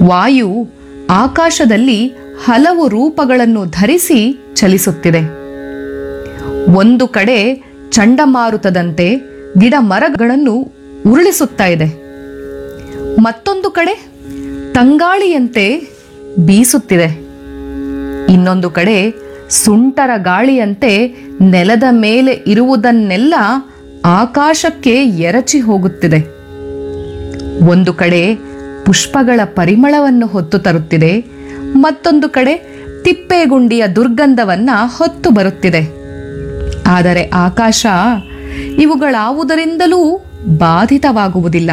ವಾಯು ಆಕಾಶದಲ್ಲಿ ಹಲವು ರೂಪಗಳನ್ನು ಧರಿಸಿ ಚಲಿಸುತ್ತಿದೆ ಒಂದು ಕಡೆ ಚಂಡಮಾರುತದಂತೆ ಗಿಡ ಮರಗಳನ್ನು ಉರುಳಿಸುತ್ತಾ ಇದೆ ಮತ್ತೊಂದು ಕಡೆ ತಂಗಾಳಿಯಂತೆ ಬೀಸುತ್ತಿದೆ ಇನ್ನೊಂದು ಕಡೆ ಸುಂಟರ ಗಾಳಿಯಂತೆ ನೆಲದ ಮೇಲೆ ಇರುವುದನ್ನೆಲ್ಲ ಆಕಾಶಕ್ಕೆ ಎರಚಿ ಹೋಗುತ್ತಿದೆ ಒಂದು ಕಡೆ ಪುಷ್ಪಗಳ ಪರಿಮಳವನ್ನು ಹೊತ್ತು ತರುತ್ತಿದೆ ಮತ್ತೊಂದು ಕಡೆ ತಿಪ್ಪೇಗುಂಡಿಯ ದುರ್ಗಂಧವನ್ನ ಹೊತ್ತು ಬರುತ್ತಿದೆ ಆದರೆ ಆಕಾಶ ಇವುಗಳಾವುದರಿಂದಲೂ ಬಾಧಿತವಾಗುವುದಿಲ್ಲ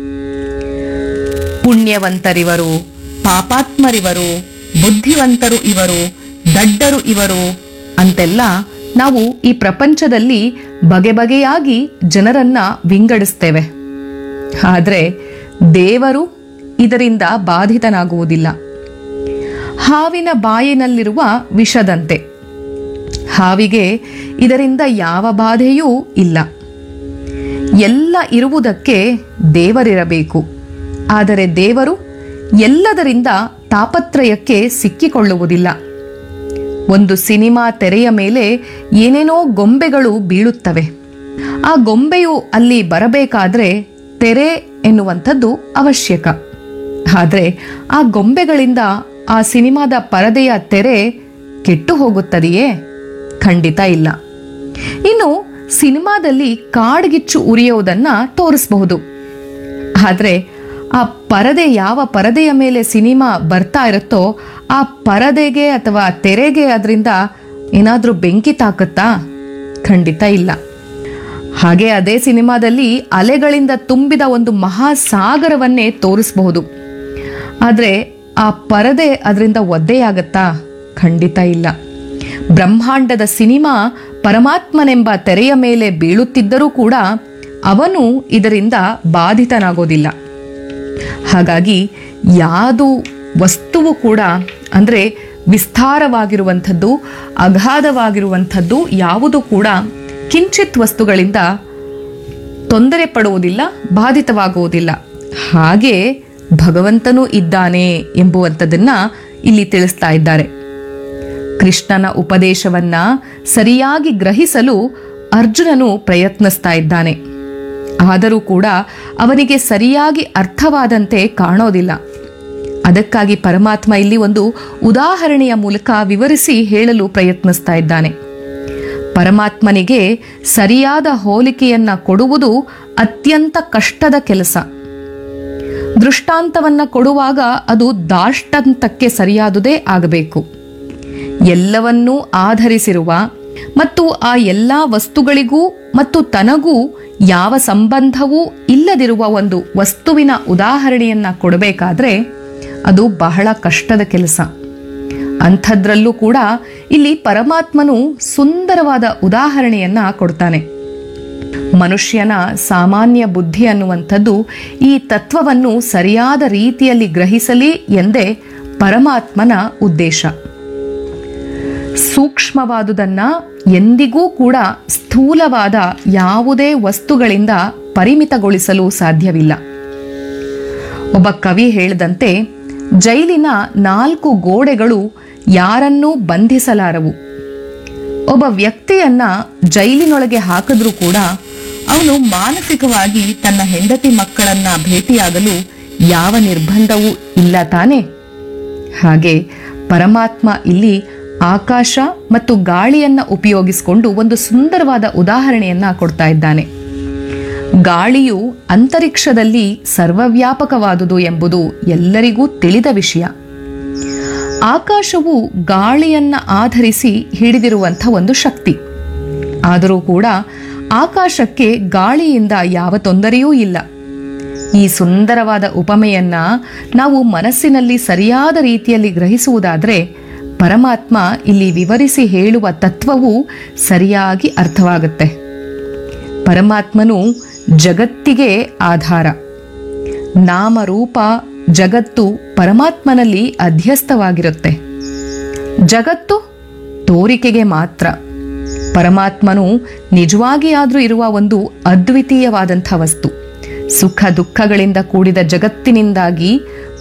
ಪುಣ್ಯವಂತರಿವರು ಪಾಪಾತ್ಮರಿವರು ಬುದ್ಧಿವಂತರು ಇವರು ದಡ್ಡರು ಇವರು ಅಂತೆಲ್ಲ ನಾವು ಈ ಪ್ರಪಂಚದಲ್ಲಿ ಬಗೆ ಬಗೆಯಾಗಿ ಜನರನ್ನ ವಿಂಗಡಿಸ್ತೇವೆ ಆದರೆ ದೇವರು ಇದರಿಂದ ಬಾಧಿತನಾಗುವುದಿಲ್ಲ ಹಾವಿನ ಬಾಯಿನಲ್ಲಿರುವ ವಿಷದಂತೆ ಹಾವಿಗೆ ಇದರಿಂದ ಯಾವ ಬಾಧೆಯೂ ಇಲ್ಲ ಎಲ್ಲ ಇರುವುದಕ್ಕೆ ದೇವರಿರಬೇಕು ಆದರೆ ದೇವರು ಎಲ್ಲದರಿಂದ ತಾಪತ್ರಯಕ್ಕೆ ಸಿಕ್ಕಿಕೊಳ್ಳುವುದಿಲ್ಲ ಒಂದು ಸಿನಿಮಾ ತೆರೆಯ ಮೇಲೆ ಏನೇನೋ ಗೊಂಬೆಗಳು ಬೀಳುತ್ತವೆ ಆ ಗೊಂಬೆಯು ಅಲ್ಲಿ ಬರಬೇಕಾದ್ರೆ ತೆರೆ ಎನ್ನುವಂಥದ್ದು ಅವಶ್ಯಕ ಆದರೆ ಆ ಗೊಂಬೆಗಳಿಂದ ಆ ಸಿನಿಮಾದ ಪರದೆಯ ತೆರೆ ಕೆಟ್ಟು ಹೋಗುತ್ತದೆಯೇ ಖಂಡಿತ ಇಲ್ಲ ಇನ್ನು ಸಿನಿಮಾದಲ್ಲಿ ಕಾಡ್ಗಿಚ್ಚು ಉರಿಯುವುದನ್ನ ತೋರಿಸಬಹುದು ಆದರೆ ಆ ಪರದೆ ಯಾವ ಪರದೆಯ ಮೇಲೆ ಸಿನಿಮಾ ಬರ್ತಾ ಇರುತ್ತೋ ಆ ಪರದೆಗೆ ಅಥವಾ ತೆರೆಗೆ ಅದರಿಂದ ಏನಾದರೂ ಬೆಂಕಿ ತಾಕತ್ತಾ ಖಂಡಿತ ಇಲ್ಲ ಹಾಗೆ ಅದೇ ಸಿನಿಮಾದಲ್ಲಿ ಅಲೆಗಳಿಂದ ತುಂಬಿದ ಒಂದು ಮಹಾಸಾಗರವನ್ನೇ ತೋರಿಸಬಹುದು ಆದರೆ ಆ ಪರದೆ ಅದರಿಂದ ಒದ್ದೆಯಾಗತ್ತಾ ಖಂಡಿತ ಇಲ್ಲ ಬ್ರಹ್ಮಾಂಡದ ಸಿನಿಮಾ ಪರಮಾತ್ಮನೆಂಬ ತೆರೆಯ ಮೇಲೆ ಬೀಳುತ್ತಿದ್ದರೂ ಕೂಡ ಅವನು ಇದರಿಂದ ಬಾಧಿತನಾಗೋದಿಲ್ಲ ಹಾಗಾಗಿ ಯಾವುದು ವಸ್ತುವು ಕೂಡ ಅಂದರೆ ವಿಸ್ತಾರವಾಗಿರುವಂಥದ್ದು ಅಗಾಧವಾಗಿರುವಂಥದ್ದು ಯಾವುದು ಕೂಡ ಕಿಂಚಿತ್ ವಸ್ತುಗಳಿಂದ ತೊಂದರೆ ಪಡುವುದಿಲ್ಲ ಬಾಧಿತವಾಗುವುದಿಲ್ಲ ಹಾಗೆ ಭಗವಂತನೂ ಇದ್ದಾನೆ ಎಂಬುವಂಥದ್ದನ್ನ ಇಲ್ಲಿ ತಿಳಿಸ್ತಾ ಇದ್ದಾರೆ ಕೃಷ್ಣನ ಉಪದೇಶವನ್ನ ಸರಿಯಾಗಿ ಗ್ರಹಿಸಲು ಅರ್ಜುನನು ಪ್ರಯತ್ನಿಸ್ತಾ ಇದ್ದಾನೆ ಆದರೂ ಕೂಡ ಅವನಿಗೆ ಸರಿಯಾಗಿ ಅರ್ಥವಾದಂತೆ ಕಾಣೋದಿಲ್ಲ ಅದಕ್ಕಾಗಿ ಪರಮಾತ್ಮ ಇಲ್ಲಿ ಒಂದು ಉದಾಹರಣೆಯ ಮೂಲಕ ವಿವರಿಸಿ ಹೇಳಲು ಪ್ರಯತ್ನಿಸ್ತಾ ಇದ್ದಾನೆ ಪರಮಾತ್ಮನಿಗೆ ಸರಿಯಾದ ಹೋಲಿಕೆಯನ್ನ ಕೊಡುವುದು ಅತ್ಯಂತ ಕಷ್ಟದ ಕೆಲಸ ದೃಷ್ಟಾಂತವನ್ನ ಕೊಡುವಾಗ ಅದು ದಾಷ್ಟಂತಕ್ಕೆ ಸರಿಯಾದುದೇ ಆಗಬೇಕು ಎಲ್ಲವನ್ನೂ ಆಧರಿಸಿರುವ ಮತ್ತು ಆ ಎಲ್ಲ ವಸ್ತುಗಳಿಗೂ ಮತ್ತು ತನಗೂ ಯಾವ ಸಂಬಂಧವೂ ಇಲ್ಲದಿರುವ ಒಂದು ವಸ್ತುವಿನ ಉದಾಹರಣೆಯನ್ನ ಕೊಡಬೇಕಾದ್ರೆ ಅದು ಬಹಳ ಕಷ್ಟದ ಕೆಲಸ ಅಂಥದ್ರಲ್ಲೂ ಕೂಡ ಇಲ್ಲಿ ಪರಮಾತ್ಮನು ಸುಂದರವಾದ ಉದಾಹರಣೆಯನ್ನ ಕೊಡ್ತಾನೆ ಮನುಷ್ಯನ ಸಾಮಾನ್ಯ ಬುದ್ಧಿ ಅನ್ನುವಂಥದ್ದು ಈ ತತ್ವವನ್ನು ಸರಿಯಾದ ರೀತಿಯಲ್ಲಿ ಗ್ರಹಿಸಲಿ ಎಂದೇ ಪರಮಾತ್ಮನ ಉದ್ದೇಶ ಸೂಕ್ಷ್ಮವಾದುದನ್ನ ಎಂದಿಗೂ ಕೂಡ ಸ್ಥೂಲವಾದ ಯಾವುದೇ ವಸ್ತುಗಳಿಂದ ಪರಿಮಿತಗೊಳಿಸಲು ಸಾಧ್ಯವಿಲ್ಲ ಒಬ್ಬ ಕವಿ ಹೇಳಿದಂತೆ ಜೈಲಿನ ನಾಲ್ಕು ಗೋಡೆಗಳು ಯಾರನ್ನೂ ಬಂಧಿಸಲಾರವು ಒಬ್ಬ ವ್ಯಕ್ತಿಯನ್ನ ಜೈಲಿನೊಳಗೆ ಹಾಕಿದ್ರೂ ಕೂಡ ಅವನು ಮಾನಸಿಕವಾಗಿ ತನ್ನ ಹೆಂಡತಿ ಮಕ್ಕಳನ್ನ ಭೇಟಿಯಾಗಲು ಯಾವ ನಿರ್ಬಂಧವೂ ಇಲ್ಲ ತಾನೆ ಹಾಗೆ ಪರಮಾತ್ಮ ಇಲ್ಲಿ ಆಕಾಶ ಮತ್ತು ಗಾಳಿಯನ್ನ ಉಪಯೋಗಿಸಿಕೊಂಡು ಒಂದು ಸುಂದರವಾದ ಉದಾಹರಣೆಯನ್ನ ಕೊಡ್ತಾ ಇದ್ದಾನೆ ಗಾಳಿಯು ಅಂತರಿಕ್ಷದಲ್ಲಿ ಸರ್ವವ್ಯಾಪಕವಾದುದು ಎಂಬುದು ಎಲ್ಲರಿಗೂ ತಿಳಿದ ವಿಷಯ ಆಕಾಶವು ಗಾಳಿಯನ್ನ ಆಧರಿಸಿ ಹಿಡಿದಿರುವಂಥ ಒಂದು ಶಕ್ತಿ ಆದರೂ ಕೂಡ ಆಕಾಶಕ್ಕೆ ಗಾಳಿಯಿಂದ ಯಾವ ತೊಂದರೆಯೂ ಇಲ್ಲ ಈ ಸುಂದರವಾದ ಉಪಮೆಯನ್ನ ನಾವು ಮನಸ್ಸಿನಲ್ಲಿ ಸರಿಯಾದ ರೀತಿಯಲ್ಲಿ ಗ್ರಹಿಸುವುದಾದರೆ ಪರಮಾತ್ಮ ಇಲ್ಲಿ ವಿವರಿಸಿ ಹೇಳುವ ತತ್ವವು ಸರಿಯಾಗಿ ಅರ್ಥವಾಗುತ್ತೆ ಪರಮಾತ್ಮನು ಜಗತ್ತಿಗೆ ಆಧಾರ ನಾಮರೂಪ ಜಗತ್ತು ಪರಮಾತ್ಮನಲ್ಲಿ ಅಧ್ಯಸ್ಥವಾಗಿರುತ್ತೆ ಜಗತ್ತು ತೋರಿಕೆಗೆ ಮಾತ್ರ ಪರಮಾತ್ಮನು ನಿಜವಾಗಿ ಆದ್ರೂ ಇರುವ ಒಂದು ಅದ್ವಿತೀಯವಾದಂಥ ವಸ್ತು ಸುಖ ದುಃಖಗಳಿಂದ ಕೂಡಿದ ಜಗತ್ತಿನಿಂದಾಗಿ